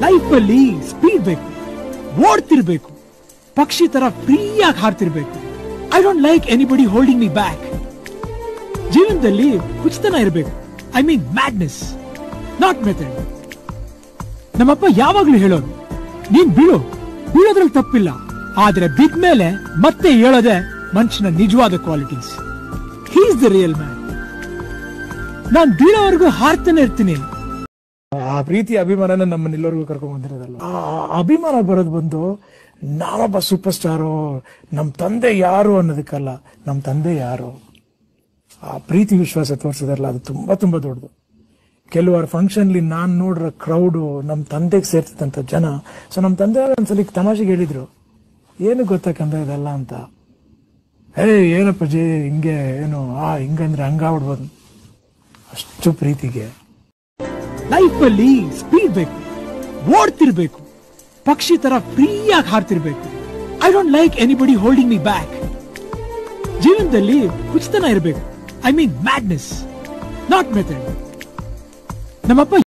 life ಅಲ್ಲಿ speed ಬೇಕು ಓಡ್ತಿರ್ಬೇಕು ಪಕ್ಷಿ ತರ ಫ್ರೀಯಾಗಿ ಹಾರ್ತಿರ್ಬೇಕು I don't like anybody holding me back ಜೀವನದಲ್ಲಿ ಹುಚ್ಚತನ ಇರಬೇಕು I mean madness not method ನಮ್ಮಪ್ಪ ಯಾವಾಗ್ಲೂ ಹೇಳೋರು ನೀನ್ ಬೀಳು ಬೀಳೋದ್ರಲ್ಲಿ ತಪ್ಪಿಲ್ಲ ಆದ್ರೆ ಬಿದ್ದ ಮೇಲೆ ಮತ್ತೆ ಹೇಳೋದೆ ಮನುಷ್ಯನ ನಿಜವಾದ qualities he's the real man ನಾನ್ ಬೀಳೋವರೆಗೂ ಹಾರ್ತಾನೆ ಇರ್ತೀನಿ ಆ ಪ್ರೀತಿ ಅಭಿಮಾನನ ನಮ್ಮನ್ನೆಲ್ಲರಿಗೂ ಕರ್ಕೊಂಡ್ ಬಂದಿರೋದಲ್ಲ ಆ ಅಭಿಮಾನ ಬರೋದು ಬಂದು ನಾವೊಬ್ಬ ಸೂಪರ್ ಸ್ಟಾರು ನಮ್ಮ ತಂದೆ ಯಾರು ಅನ್ನೋದಕ್ಕಲ್ಲ ನಮ್ಮ ತಂದೆ ಯಾರು ಆ ಪ್ರೀತಿ ವಿಶ್ವಾಸ ತೋರಿಸಿದಾರಲ್ಲ ಅದು ತುಂಬಾ ತುಂಬಾ ದೊಡ್ಡದು ಕೆಲವಾರು ಫಂಕ್ಷನ್ಲಿ ನಾನ್ ನೋಡಿರೋ ಕ್ರೌಡು ನಮ್ಮ ತಂದೆಗೆ ಸೇರ್ತಿದ್ದಂತ ಜನ ಸೊ ನಮ್ಮ ತಂದೆ ಒಂದ್ಸಲಿ ತಮಾಷೆಗೆ ಹೇಳಿದ್ರು ಏನು ಗೊತ್ತಕ್ಕಂದ ಇದೆಲ್ಲ ಅಂತ ಏ ಏನಪ್ಪ ಜಿ ಹಿಂಗೆ ಏನು ಆ ಹಿಂಗಂದ್ರೆ ಹಂಗಾಗ್ಬಿಡ್ಬೋದು ಅಷ್ಟು ಪ್ರೀತಿಗೆ ಲೈಫ್ ಅಲ್ಲಿ ಸ್ಪೀಡ್ ಬೇಕು ಓಡ್ತಿರ್ಬೇಕು ಪಕ್ಷಿ ತರ ಫ್ರೀಯಾಗಿ ಹಾರ್ತಿರ್ಬೇಕು I don't like anybody holding me back ಜೀವನದಲ್ಲಿ ಹುಚ್ಚತನ ಇರಬೇಕು I mean madness not method ನಮ್ಮಪ್ಪ